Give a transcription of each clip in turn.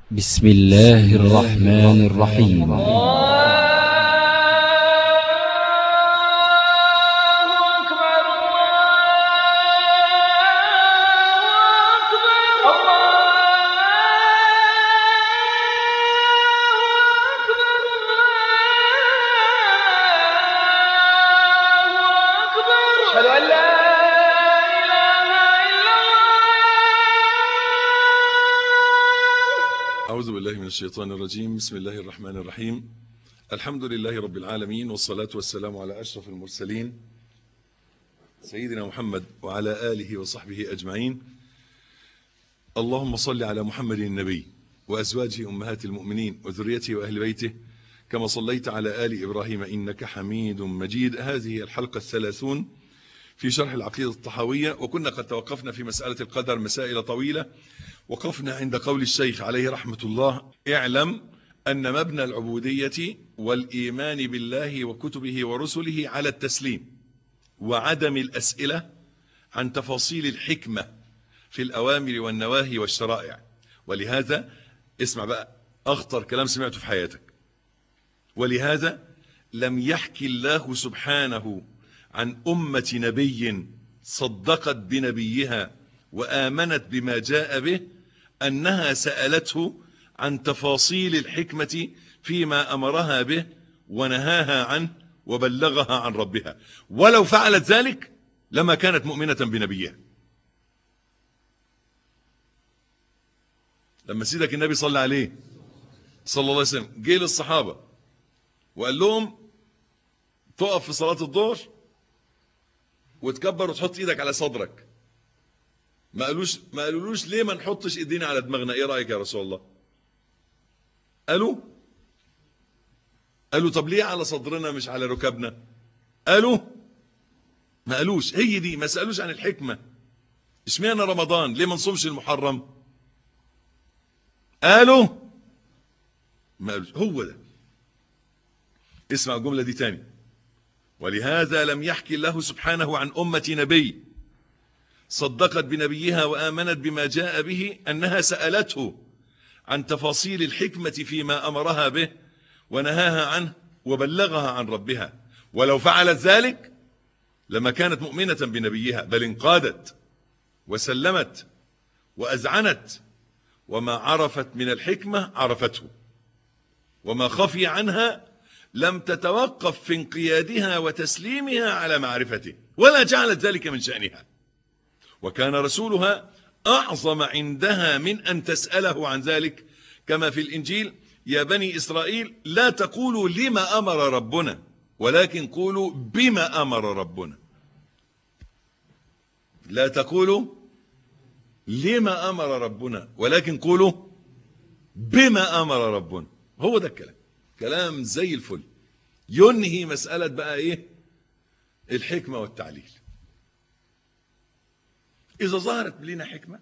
بسم الله الرحمن الرحيم أشهد أن لا إله إلا الله أعوذ بالله من الشيطان الرجيم بسم الله الرحمن الرحيم الحمد لله رب العالمين والصلاة والسلام على أشرف المرسلين سيدنا محمد وعلى آله وصحبه أجمعين اللهم صل على محمد النبي وأزواجه أمهات المؤمنين وذريته وأهل بيته كما صليت على آل إبراهيم إنك حميد مجيد هذه الحلقة الثلاثون في شرح العقيدة الطحاوية وكنا قد توقفنا في مسألة القدر مسائل طويلة وقفنا عند قول الشيخ عليه رحمة الله اعلم أن مبنى العبودية والإيمان بالله وكتبه ورسله على التسليم وعدم الأسئلة عن تفاصيل الحكمة في الأوامر والنواهي والشرائع ولهذا اسمع بقى أخطر كلام سمعته في حياتك ولهذا لم يحكي الله سبحانه عن أمة نبي صدقت بنبيها وآمنت بما جاء به أنها سألته عن تفاصيل الحكمة فيما أمرها به ونهاها عنه وبلغها عن ربها ولو فعلت ذلك لما كانت مؤمنة بنبيها لما سيدك النبي صلى عليه صلى الله عليه وسلم جه للصحابة وقال لهم تقف في صلاة الظهر وتكبر وتحط ايدك على صدرك ما قالوش ما قالولوش ليه ما نحطش ايدينا على دماغنا ايه رايك يا رسول الله قالوا قالوا طب ليه على صدرنا مش على ركبنا قالوا ما قالوش هي دي ما سالوش عن الحكمه اشمعنى رمضان ليه ما نصومش المحرم قالوا ما قالوش هو ده اسمع الجمله دي تاني ولهذا لم يحكي الله سبحانه عن أمة نبي صدقت بنبيها وآمنت بما جاء به أنها سألته عن تفاصيل الحكمة فيما أمرها به ونهاها عنه وبلغها عن ربها ولو فعلت ذلك لما كانت مؤمنة بنبيها بل انقادت وسلمت وأذعنت وما عرفت من الحكمة عرفته وما خفي عنها لم تتوقف في انقيادها وتسليمها على معرفته ولا جعلت ذلك من شأنها وكان رسولها أعظم عندها من أن تسأله عن ذلك كما في الإنجيل يا بني إسرائيل لا تقولوا لما أمر ربنا ولكن قولوا بما أمر ربنا لا تقولوا لما أمر ربنا ولكن قولوا بما أمر ربنا هو ده الكلام كلام زي الفل ينهي مسألة بقى ايه الحكمة والتعليل إذا ظهرت لنا حكمة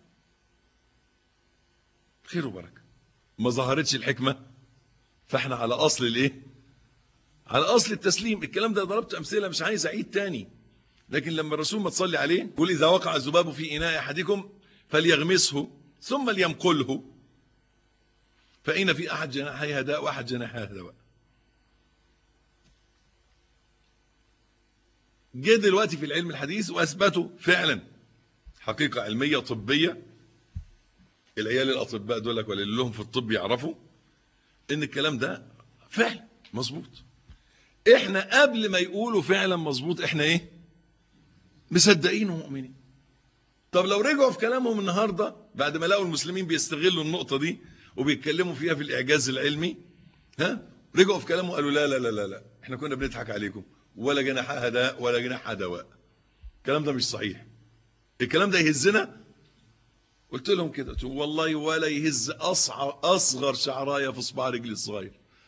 خير وبركة ما ظهرتش الحكمة فاحنا على أصل الايه على أصل التسليم الكلام ده ضربت أمثلة مش عايز أعيد تاني لكن لما الرسول ما تصلي عليه قل إذا وقع الذباب في إناء أحدكم فليغمسه ثم ليمقله فإن في أحد جناحي هداء وأحد جناحي هداء جه دلوقتي في العلم الحديث وأثبتوا فعلا حقيقة علمية طبية العيال الأطباء دولك ولا اللي لهم في الطب يعرفوا إن الكلام ده فعلا مظبوط إحنا قبل ما يقولوا فعلا مظبوط إحنا إيه مصدقين ومؤمنين طب لو رجعوا في كلامهم النهاردة بعد ما لقوا المسلمين بيستغلوا النقطة دي وبيتكلموا فيها في الإعجاز العلمي ها رجعوا في كلامه وقالوا لا لا لا لا لا احنا كنا بنضحك عليكم ولا جناح هداء ولا جناح دواء الكلام ده مش صحيح الكلام ده يهزنا قلت لهم كده قلت لهم والله ولا يهز أصعر أصغر شعرايه في صباع رجلي الصغير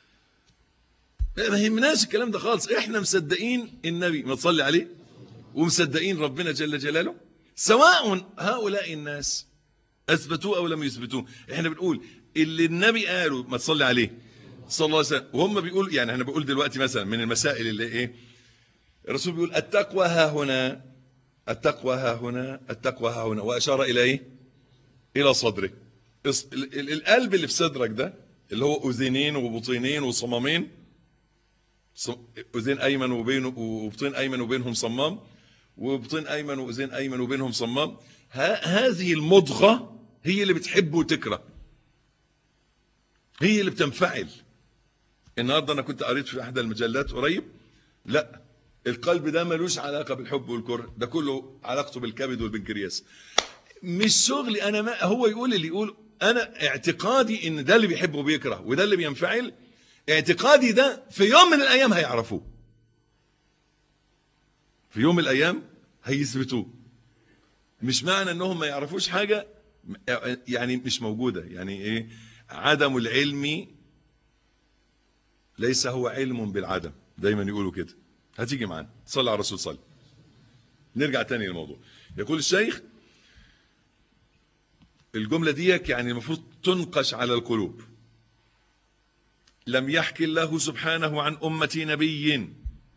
ما يهمناش الكلام ده خالص احنا مصدقين النبي ما تصلي عليه ومصدقين ربنا جل جلاله سواء هؤلاء الناس اثبتوه او لم يثبتوه احنا بنقول اللي النبي قاله ما تصلي عليه صلى الله عليه وسلم وهم بيقول يعني انا بقول دلوقتي مثلا من المسائل اللي ايه الرسول بيقول التقوى ها هنا التقوى ها هنا التقوى ها هنا واشار الى ايه الى صدره الص- ال- ال- القلب اللي في صدرك ده اللي هو اذنين وبطينين وصمامين ص- اذين ايمن وبينه وبطين ايمن وبينهم صمام وبطين ايمن واذين ايمن وبينهم صمام ها هذه المضغه هي اللي بتحب وتكره هي اللي بتنفعل النهارده انا كنت قريت في احدى المجلات قريب لا القلب ده ملوش علاقه بالحب والكره ده كله علاقته بالكبد والبنكرياس مش شغلي انا ما هو يقول اللي يقول انا اعتقادي ان ده اللي بيحب وبيكره وده اللي بينفعل اعتقادي ده في يوم من الايام هيعرفوه في يوم من الايام هيثبتوه مش معنى انهم ما يعرفوش حاجه يعني مش موجوده يعني ايه عدم العلم ليس هو علم بالعدم دايما يقولوا كده هتيجي معانا صلى على الرسول صلى نرجع تاني للموضوع يقول الشيخ الجملة ديك يعني المفروض تنقش على القلوب لم يحكي الله سبحانه عن أمة نبي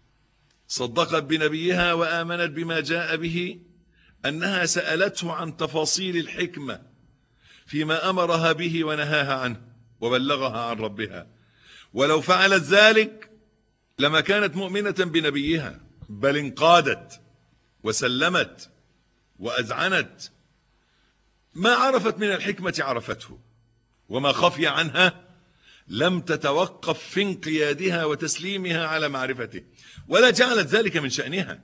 صدقت بنبيها وآمنت بما جاء به أنها سألته عن تفاصيل الحكمة فيما أمرها به ونهاها عنه وبلغها عن ربها ولو فعلت ذلك لما كانت مؤمنة بنبيها بل انقادت وسلمت وأذعنت ما عرفت من الحكمة عرفته وما خفي عنها لم تتوقف في انقيادها وتسليمها على معرفته ولا جعلت ذلك من شأنها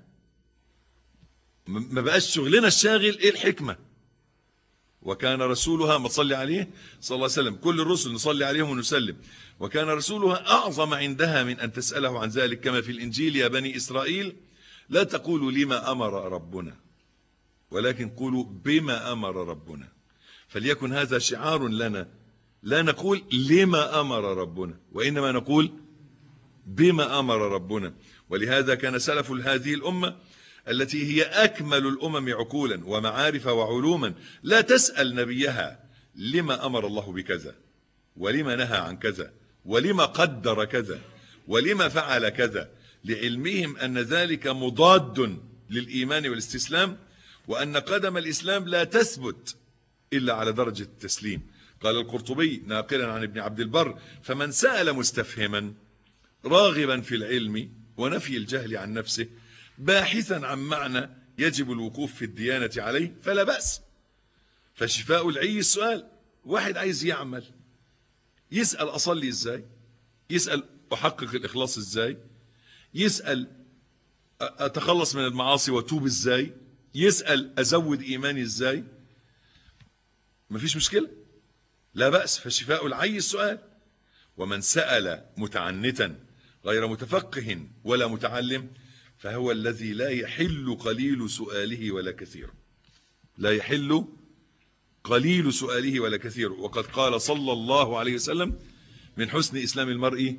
م- ما بقاش شغلنا الشاغل ايه الحكمة وكان رسولها ما تصلي عليه صلى الله عليه وسلم كل الرسل نصلي عليهم ونسلم وكان رسولها أعظم عندها من أن تسأله عن ذلك كما في الإنجيل يا بني إسرائيل لا تقولوا لما أمر ربنا ولكن قولوا بما أمر ربنا فليكن هذا شعار لنا لا نقول لما أمر ربنا وإنما نقول بما أمر ربنا ولهذا كان سلف هذه الأمة التي هي أكمل الأمم عقولا ومعارف وعلوما لا تسأل نبيها لما أمر الله بكذا ولما نهى عن كذا ولما قدر كذا ولما فعل كذا لعلمهم أن ذلك مضاد للإيمان والاستسلام وأن قدم الإسلام لا تثبت إلا على درجة التسليم قال القرطبي ناقلا عن ابن عبد البر فمن سأل مستفهما راغبا في العلم ونفي الجهل عن نفسه باحثا عن معنى يجب الوقوف في الديانة عليه فلا بأس فشفاء العي السؤال واحد عايز يعمل يسأل أصلي إزاي يسأل أحقق الإخلاص إزاي يسأل أتخلص من المعاصي وأتوب إزاي يسأل أزود إيماني إزاي مفيش مشكلة لا بأس فشفاء العي السؤال ومن سأل متعنتا غير متفقه ولا متعلم فهو الذي لا يحل قليل سؤاله ولا كثير لا يحل قليل سؤاله ولا كثير وقد قال صلى الله عليه وسلم من حسن إسلام المرء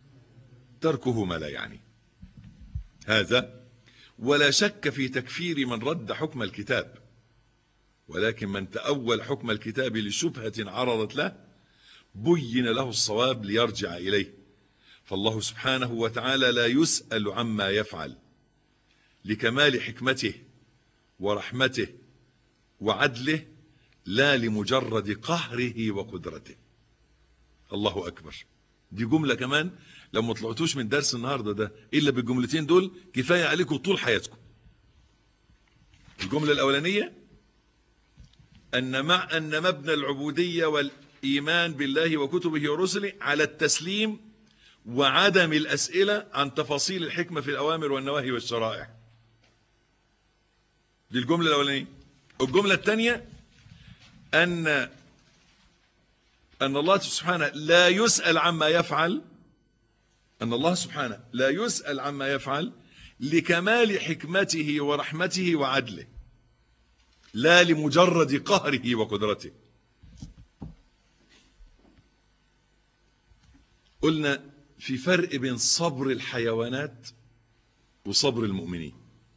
تركه ما لا يعني هذا ولا شك في تكفير من رد حكم الكتاب ولكن من تأول حكم الكتاب لشبهة عرضت له بين له الصواب ليرجع إليه فالله سبحانه وتعالى لا يسأل عما يفعل لكمال حكمته ورحمته وعدله لا لمجرد قهره وقدرته الله أكبر دي جملة كمان لو ما طلعتوش من درس النهاردة ده إلا بالجملتين دول كفاية عليكم طول حياتكم الجملة الأولانية أن مع أن مبنى العبودية والإيمان بالله وكتبه ورسله على التسليم وعدم الأسئلة عن تفاصيل الحكمة في الأوامر والنواهي والشرائع دي الجملة الأولانية الجملة الثانية أن أن الله سبحانه لا يسأل عما يفعل أن الله سبحانه لا يسأل عما يفعل لكمال حكمته ورحمته وعدله لا لمجرد قهره وقدرته قلنا في فرق بين صبر الحيوانات وصبر المؤمنين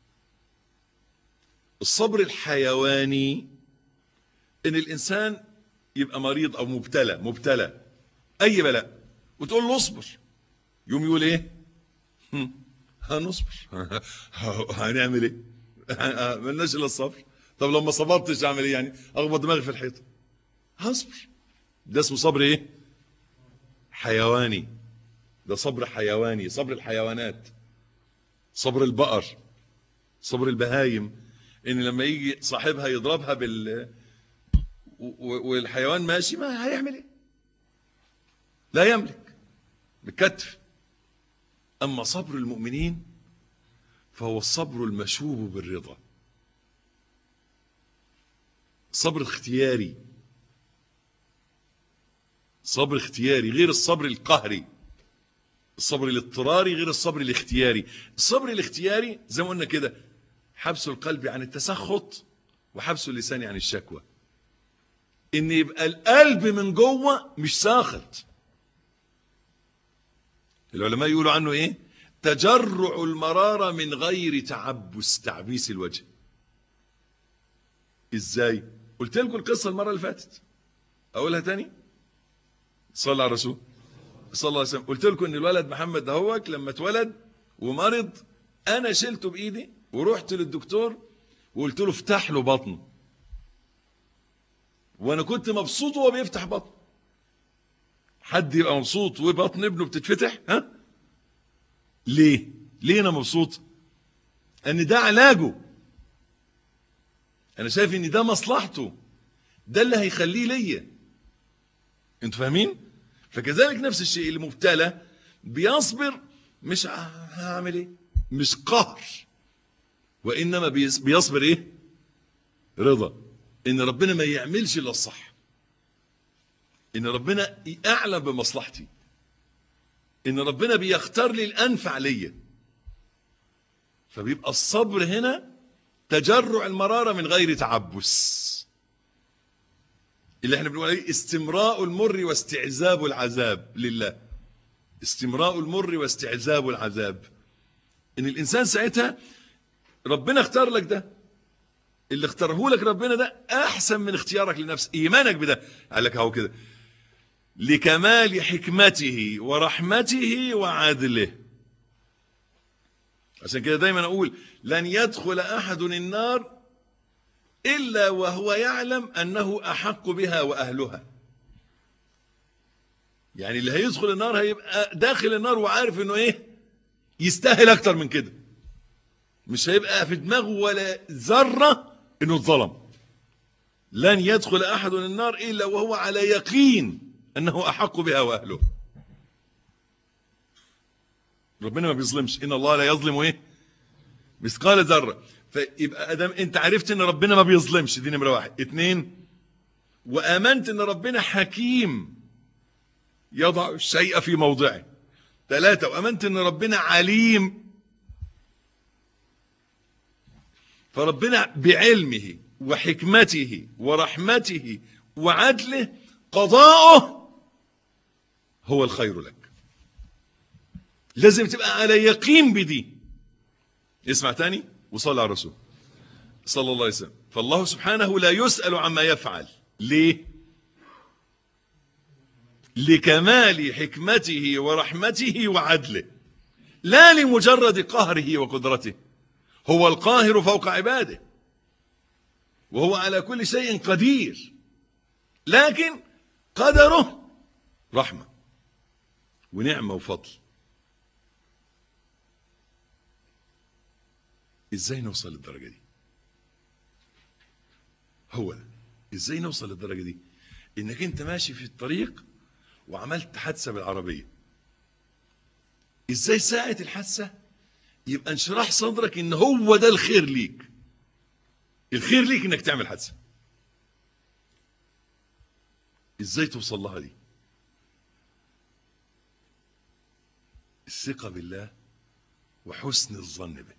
الصبر الحيواني ان الانسان يبقى مريض او مبتلى مبتلى اي بلاء وتقول له اصبر يوم يقول ايه هم، هنصبر هنعمل ايه ملناش الا الصبر طب لو ما صبرتش اعمل ايه يعني اخبط دماغي في الحيطه هصبر ده اسمه صبر ايه حيواني ده صبر حيواني صبر الحيوانات صبر البقر صبر البهايم ان لما يجي صاحبها يضربها بال و- والحيوان ماشي ما هيعمل ايه لا يملك بالكتف اما صبر المؤمنين فهو الصبر المشوب بالرضا صبر اختياري صبر اختياري غير الصبر القهري الصبر الاضطراري غير الصبر الاختياري الصبر الاختياري زي ما قلنا كده حبس القلب عن التسخط وحبس اللسان عن الشكوى ان يبقى القلب من جوه مش ساخط العلماء يقولوا عنه ايه تجرع المرارة من غير تعبس تعبيس الوجه ازاي قلت لكم القصة المرة اللي فاتت اقولها تاني صلى على الرسول صلى الله عليه وسلم قلت لكم ان الولد محمد دهوك لما اتولد ومرض انا شلته بايدي ورحت للدكتور وقلت له افتح له بطنه وانا كنت مبسوط وهو بيفتح بطنه حد يبقى مبسوط وبطن ابنه بتتفتح ها ليه ليه انا مبسوط ان ده علاجه انا شايف ان ده مصلحته ده اللي هيخليه ليا انتوا فاهمين فكذلك نفس الشيء المبتلى بيصبر مش ه- هعمل ايه مش قهر وانما بيص- بيصبر ايه رضا ان ربنا ما يعملش الا الصح ان ربنا اعلم بمصلحتي ان ربنا بيختار لي الانفع ليا فبيبقى الصبر هنا تجرع المرارة من غير تعبس اللي احنا بنقول عليه استمراء المر واستعذاب العذاب لله استمراء المر واستعذاب العذاب ان الانسان ساعتها ربنا اختار لك ده اللي اختاره لك ربنا ده احسن من اختيارك لنفسك ايمانك بده قال لك اهو كده لكمال حكمته ورحمته وعدله عشان كده دايما اقول لن يدخل احد النار الا وهو يعلم انه احق بها واهلها يعني اللي هيدخل النار هيبقى داخل النار وعارف انه ايه يستاهل اكتر من كده مش هيبقى في دماغه ولا ذره انه اتظلم لن يدخل احد النار الا وهو على يقين انه احق بها واهله ربنا ما بيظلمش ان الله لا يظلم ايه مثقال ذره فيبقى ادم انت عرفت ان ربنا ما بيظلمش دي نمره واحد اتنين وامنت ان ربنا حكيم يضع الشيء في موضعه ثلاثة وامنت ان ربنا عليم فربنا بعلمه وحكمته ورحمته وعدله قضاؤه هو الخير لك لازم تبقى على يقين بدي اسمع تاني وصلى على الرسول صلى الله عليه وسلم فالله سبحانه لا يسأل عما يفعل ليه لكمال حكمته ورحمته وعدله لا لمجرد قهره وقدرته هو القاهر فوق عباده وهو على كل شيء قدير لكن قدره رحمة ونعمة وفضل ازاي نوصل للدرجة دي هو ده ازاي نوصل للدرجة دي انك انت ماشي في الطريق وعملت حادثة بالعربية ازاي ساعة الحادثة يبقى انشراح صدرك ان هو ده الخير ليك الخير ليك انك تعمل حادثة ازاي توصل لها دي الثقة بالله وحسن الظن به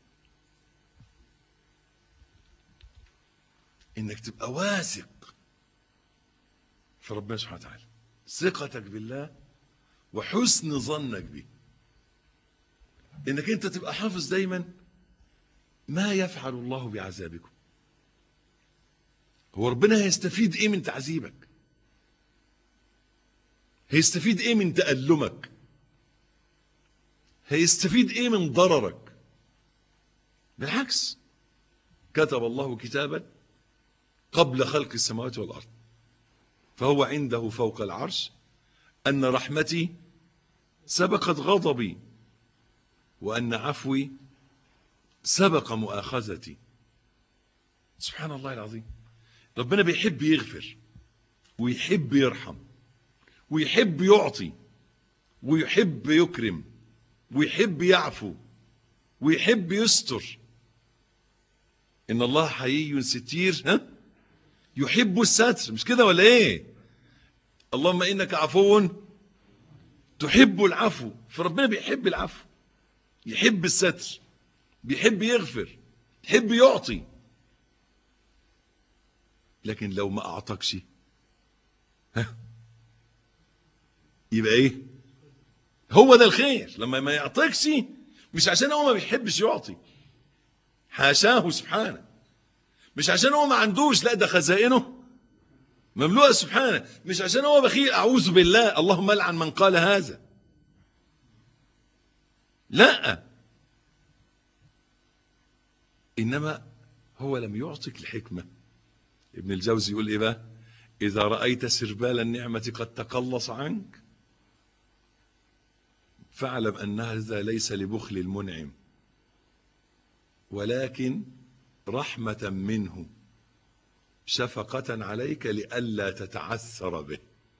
انك تبقى واثق في ربنا سبحانه وتعالى ثقتك بالله وحسن ظنك به انك انت تبقى حافظ دايما ما يفعل الله بعذابكم هو ربنا هيستفيد ايه من تعذيبك هيستفيد ايه من تألمك هيستفيد ايه من ضررك بالعكس كتب الله كتابا قبل خلق السماوات والارض فهو عنده فوق العرش أن رحمتي سبقت غضبي وأن عفوي سبق مؤاخذتي سبحان الله العظيم ربنا بيحب يغفر ويحب يرحم ويحب يعطي ويحب يكرم ويحب يعفو ويحب يستر إن الله حيي ستير ها يحب الستر مش كده ولا ايه اللهم انك عفو تحب العفو فربنا بيحب العفو يحب الستر بيحب يغفر يحب يعطي لكن لو ما اعطاكش ها يبقى ايه هو ده الخير لما ما يعطيكش مش عشان هو ما بيحبش يعطي حاشاه سبحانه مش عشان هو ما عندوش لا ده خزائنه مملوءة سبحانه مش عشان هو بخيل أعوذ بالله اللهم لعن من قال هذا لا إنما هو لم يعطك الحكمة ابن الجوزي يقول إيه بقى إذا رأيت سربال النعمة قد تقلص عنك فاعلم أن هذا ليس لبخل المنعم ولكن رحمة منه شفقة عليك لئلا تتعثر به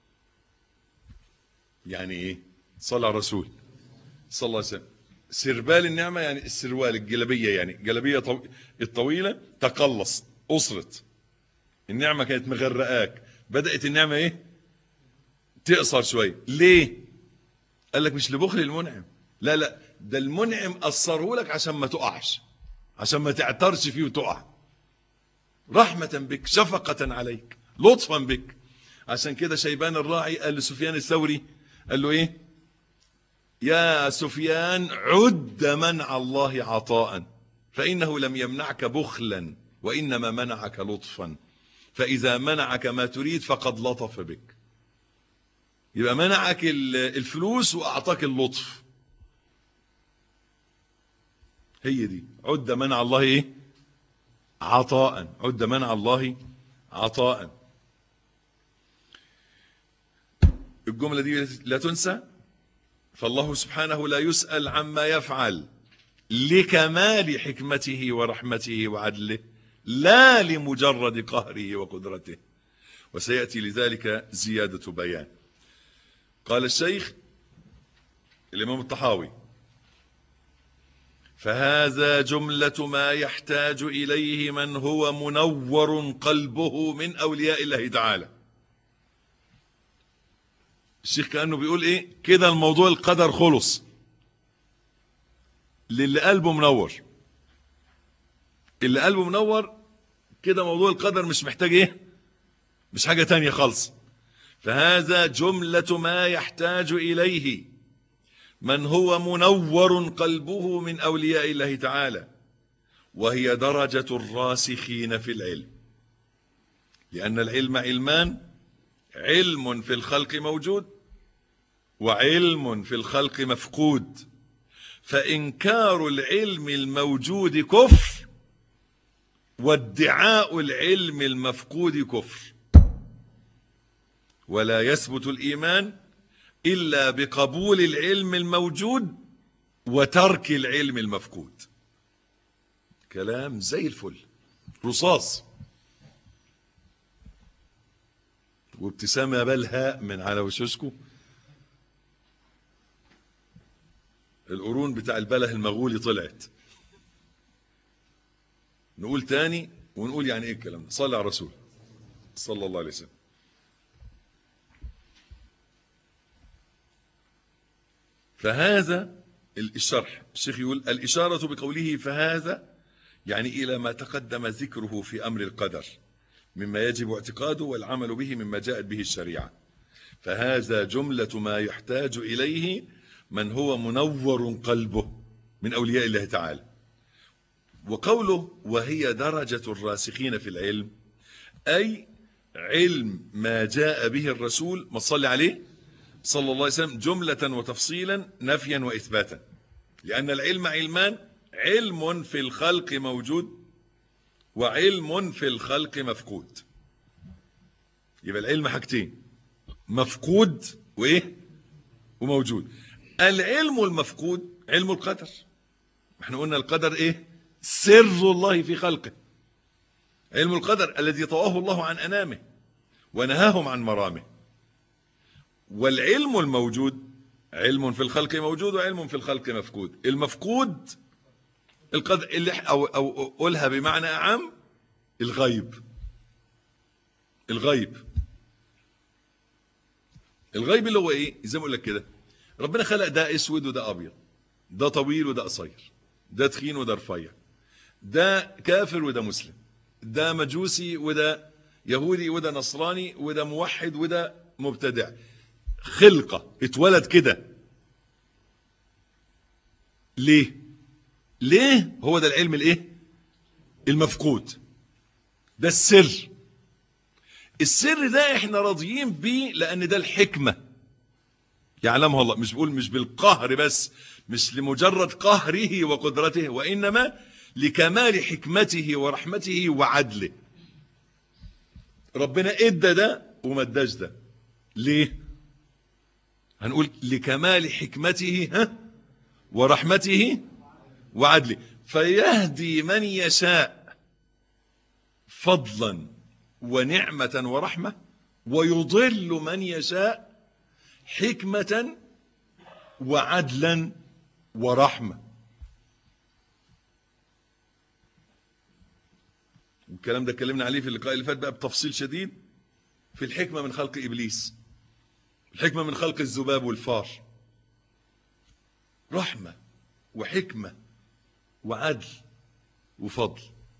يعني ايه صلى على الرسول صلى الله عليه وسلم سربال النعمة يعني السروال الجلبية يعني جلبية طو... الطويلة تقلص أسرت النعمة كانت مغرقاك بدأت النعمة ايه تقصر شوية ليه قال لك مش لبخل المنعم لا لا ده المنعم قصره لك عشان ما تقعش عشان ما تعترش فيه وتقع رحمة بك شفقة عليك لطفا بك عشان كده شيبان الراعي قال لسفيان الثوري قال له ايه يا سفيان عد منع الله عطاء فإنه لم يمنعك بخلا وإنما منعك لطفا فإذا منعك ما تريد فقد لطف بك يبقى منعك الفلوس وأعطاك اللطف هي دي عد منع الله ايه عطاء عد منع الله عطاء الجملة دي لا تنسى فالله سبحانه لا يسأل عما يفعل لكمال حكمته ورحمته وعدله لا لمجرد قهره وقدرته وسيأتي لذلك زيادة بيان قال الشيخ الإمام الطحاوي فهذا جملة ما يحتاج إليه من هو منور قلبه من أولياء الله تعالى الشيخ كأنه بيقول إيه كده الموضوع القدر خلص للي قلبه منور اللي قلبه منور كده موضوع القدر مش محتاج إيه مش حاجة تانية خالص فهذا جملة ما يحتاج إليه من هو منور قلبه من أولياء الله تعالى وهي درجة الراسخين في العلم لأن العلم علمان علم في الخلق موجود وعلم في الخلق مفقود فإنكار العلم الموجود كفر وادعاء العلم المفقود كفر ولا يثبت الإيمان إلا بقبول العلم الموجود وترك العلم المفقود كلام زي الفل رصاص وابتسامة بلهاء من على وشوشكم القرون بتاع البله المغولي طلعت نقول تاني ونقول يعني ايه الكلام ده صلى على الرسول صلى الله عليه وسلم فهذا الشرح الشيخ يقول الإشارة بقوله فهذا يعني إلى ما تقدم ذكره في أمر القدر مما يجب اعتقاده والعمل به مما جاءت به الشريعة فهذا جملة ما يحتاج إليه من هو منور قلبه من أولياء الله تعالى وقوله وهي درجة الراسخين في العلم أي علم ما جاء به الرسول ما صلي عليه صلى الله عليه وسلم جملة وتفصيلا نفيا وإثباتا لأن العلم علمان علم في الخلق موجود وعلم في الخلق مفقود يبقى العلم حاجتين مفقود وايه وموجود العلم المفقود علم القدر احنا قلنا القدر ايه سر الله في خلقه علم القدر الذي طواه الله عن انامه ونهاهم عن مرامه والعلم الموجود علم في الخلق موجود وعلم في الخلق مفقود المفقود القدر اللي او او قولها بمعنى اعم الغيب الغيب الغيب اللي هو ايه زي ما اقول لك كده ربنا خلق ده اسود وده ابيض ده طويل وده قصير ده تخين وده رفيع ده كافر وده مسلم ده مجوسي وده يهودي وده نصراني وده موحد وده مبتدع خلقة اتولد كده ليه ليه هو ده العلم الايه المفقود ده السر السر ده احنا راضيين بيه لان ده الحكمة يعلمها الله مش بقول مش بالقهر بس مش لمجرد قهره وقدرته وانما لكمال حكمته ورحمته وعدله ربنا ادى ده وما اداش ده ليه هنقول لكمال حكمته ها ورحمته وعدله فيهدي من يشاء فضلا ونعمة ورحمة ويضل من يشاء حكمة وعدلا ورحمة والكلام ده اتكلمنا عليه في اللقاء اللي فات بقى بتفصيل شديد في الحكمة من خلق إبليس الحكمة من خلق الذباب والفار رحمة وحكمة وعدل وفضل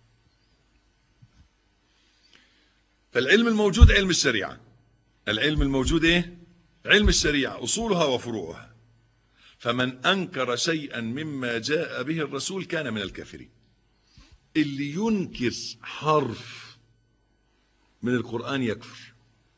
فالعلم الموجود علم الشريعة العلم الموجود ايه علم الشريعة أصولها وفروعها فمن أنكر شيئا مما جاء به الرسول كان من الكافرين اللي ينكر حرف من القرآن يكفر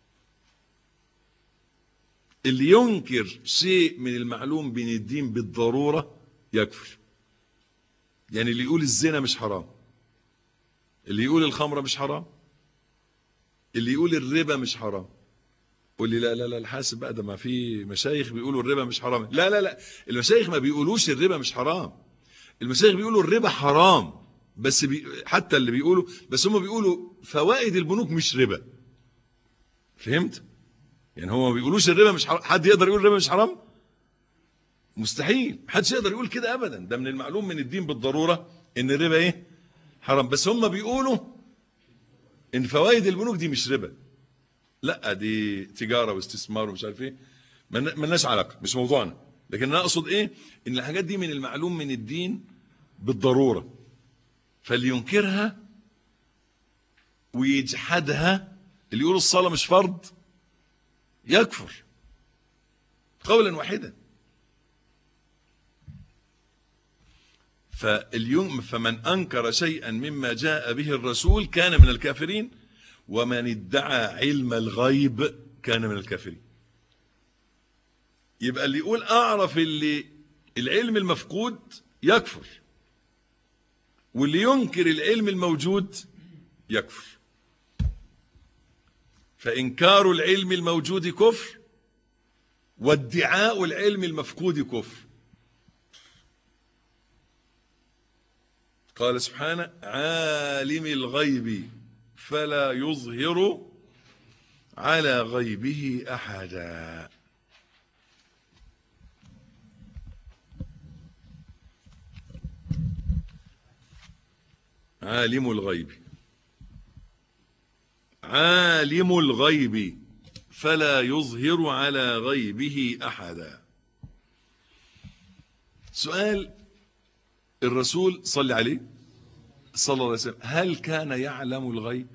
اللي ينكر شيء من المعلوم بين الدين بالضرورة يكفر يعني اللي يقول الزنا مش حرام اللي يقول الخمرة مش حرام اللي يقول الربا مش حرام قول لي لا لا لا الحاسب بقى ده ما في مشايخ بيقولوا الربا مش حرام لا لا لا المشايخ ما بيقولوش الربا مش حرام المشايخ بيقولوا الربا حرام بس بي حتى اللي بيقولوا بس هم بيقولوا فوائد البنوك مش ربا فهمت يعني هم ما بيقولوش الربا مش حرام حد يقدر يقول الربا مش حرام مستحيل محدش يقدر يقول كده ابدا ده من المعلوم من الدين بالضروره ان الربا ايه حرام بس هم بيقولوا ان فوائد البنوك دي مش ربا لا دي تجاره واستثمار ومش عارف ايه ملناش علاقه مش موضوعنا لكن انا اقصد ايه ان الحاجات دي من المعلوم من الدين بالضروره فاللي ينكرها ويجحدها اللي يقول الصلاه مش فرض يكفر قولا واحدا فاليوم فمن أنكر شيئا مما جاء به الرسول كان من الكافرين ومن ادعى علم الغيب كان من الكافرين يبقى اللي يقول أعرف اللي العلم المفقود يكفر واللي ينكر العلم الموجود يكفر فإنكار العلم الموجود كفر وادعاء العلم المفقود كفر قال سبحانه عالم الغيب فلا يظهر على غيبه احدا عالم الغيب عالم الغيب فلا يظهر على غيبه احدا سؤال الرسول صلى عليه صلى الله عليه وسلم هل كان يعلم الغيب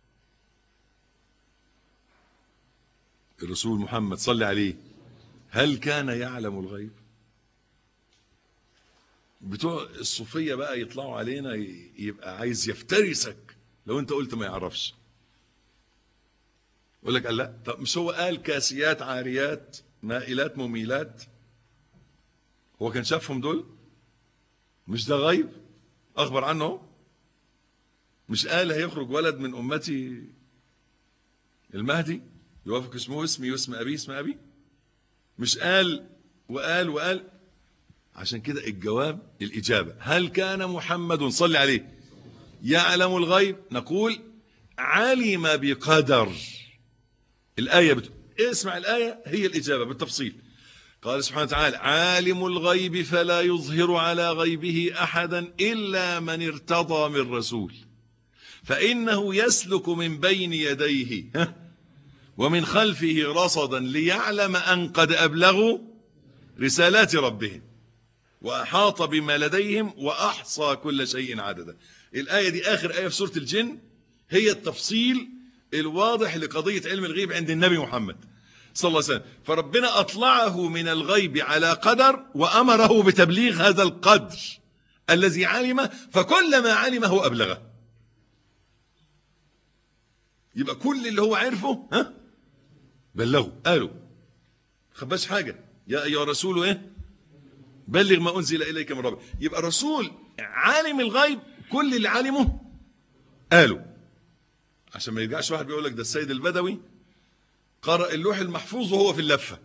الرسول محمد صلى عليه هل كان يعلم الغيب بتوع الصوفية بقى يطلعوا علينا يبقى عايز يفترسك لو انت قلت ما يعرفش يقول لك قال لا طب مش هو قال كاسيات عاريات مائلات مميلات هو كان شافهم دول مش ده غيب اخبر عنه مش قال هيخرج ولد من امتي المهدي يوافق اسمه اسمي واسم ابي اسم ابي مش قال وقال وقال عشان كده الجواب الاجابه هل كان محمد صلى عليه يعلم الغيب نقول علم بقدر الايه بت... اسمع الايه هي الاجابه بالتفصيل قال سبحانه وتعالى عالم الغيب فلا يظهر على غيبه احدا الا من ارتضى من رسول فانه يسلك من بين يديه ها ومن خلفه رصدا ليعلم ان قد ابلغوا رسالات ربهم واحاط بما لديهم واحصى كل شيء عددا الايه دي اخر ايه في سوره الجن هي التفصيل الواضح لقضيه علم الغيب عند النبي محمد صلى الله عليه وسلم فربنا اطلعه من الغيب على قدر وامره بتبليغ هذا القدر الذي علمه فكلما علمه ابلغه يبقى كل اللي هو عرفه ها بلغوا قالوا خباش حاجه يا ايها الرسول ايه بلغ ما انزل اليك من ربك يبقى الرسول عالم الغيب كل اللي علمه قالوا عشان ما يرجعش واحد بيقول لك ده السيد البدوي قرأ اللوح المحفوظ وهو في اللفه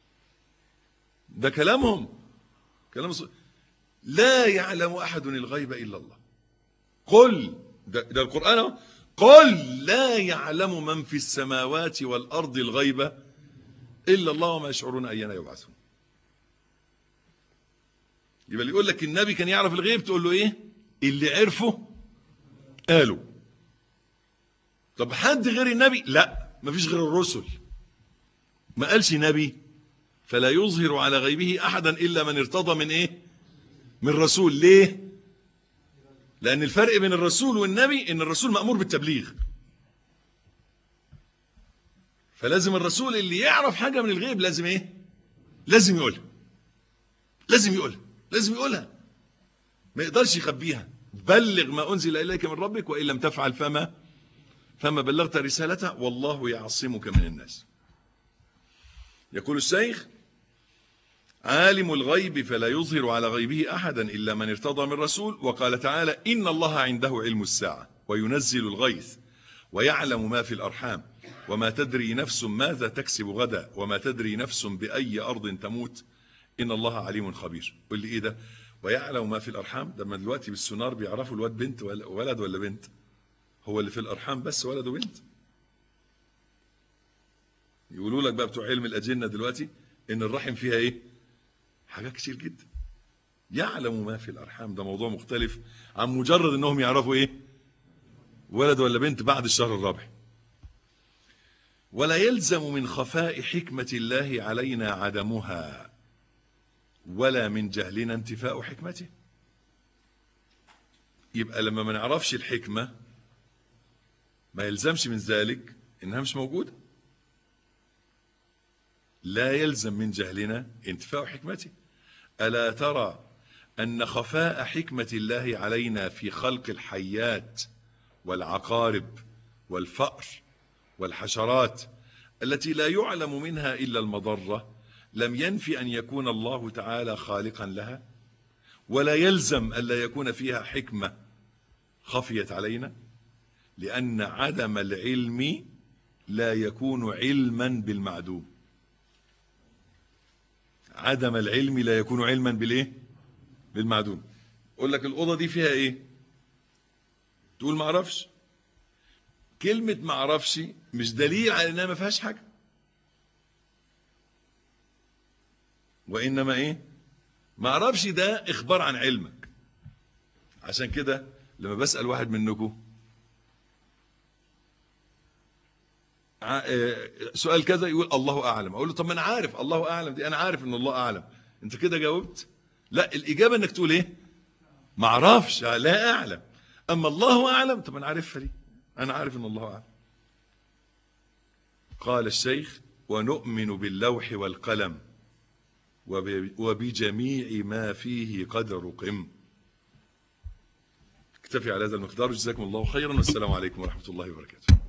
ده كلامهم كلام ص... لا يعلم احد الغيب الا الله قل ده, ده القران اهو قل لا يعلم من في السماوات والارض الغيب الا الله وما يشعرون ايان يبعثون يبقى اللي يقول لك النبي كان يعرف الغيب تقول له ايه اللي عرفه قالوا طب حد غير النبي لا مفيش غير الرسل ما قالش نبي فلا يظهر على غيبه احدا الا من ارتضى من ايه من رسول ليه لان الفرق بين الرسول والنبي ان الرسول مامور بالتبليغ فلازم الرسول اللي يعرف حاجه من الغيب لازم ايه لازم يقولها لازم يقولها لازم يقولها ما يقدرش يخبيها بلغ ما انزل اليك من ربك وان لم تفعل فما فما بلغت رسالته والله يعصمك من الناس يقول الشيخ عالم الغيب فلا يظهر على غيبه احدا الا من ارتضى من رسول وقال تعالى ان الله عنده علم الساعه وينزل الغيث ويعلم ما في الارحام وما تدري نفس ماذا تكسب غدا وما تدري نفس باي ارض تموت ان الله عليم خبير قول لي ايه ده ويعلم ما في الارحام ده ما دلوقتي بالسونار بيعرفوا الواد بنت ولا ولد ولا بنت هو اللي في الارحام بس ولد وبنت يقولوا لك بقى بتوع علم الاجنه دلوقتي ان الرحم فيها ايه حاجات كتير جدا يعلم ما في الارحام ده موضوع مختلف عن مجرد انهم يعرفوا ايه ولد ولا بنت بعد الشهر الرابع ولا يلزم من خفاء حكمه الله علينا عدمها ولا من جهلنا انتفاء حكمته يبقى لما ما نعرفش الحكمه ما يلزمش من ذلك انها مش موجوده لا يلزم من جهلنا انتفاء حكمته الا ترى ان خفاء حكمه الله علينا في خلق الحيات والعقارب والفأر والحشرات التي لا يعلم منها الا المضره لم ينفي ان يكون الله تعالى خالقا لها ولا يلزم الا يكون فيها حكمه خفيت علينا لان عدم العلم لا يكون علما بالمعدوم عدم العلم لا يكون علما بالايه بالمعدوم اقول لك الاوضه دي فيها ايه تقول ما اعرفش كلمه ما اعرفش مش دليل على انها ما فيهاش حاجه وانما ايه ما اعرفش ده اخبار عن علمك عشان كده لما بسال واحد منكم سؤال كذا يقول الله اعلم اقول له طب ما انا عارف الله اعلم دي انا عارف ان الله اعلم انت كده جاوبت لا الاجابه انك تقول ايه ما اعرفش لا اعلم اما الله اعلم طب انا عارفها ليه انا عارف ان الله اعلم قال الشيخ ونؤمن باللوح والقلم وبجميع ما فيه قدر قم اكتفي على هذا المقدار جزاكم الله خيرا والسلام عليكم ورحمه الله وبركاته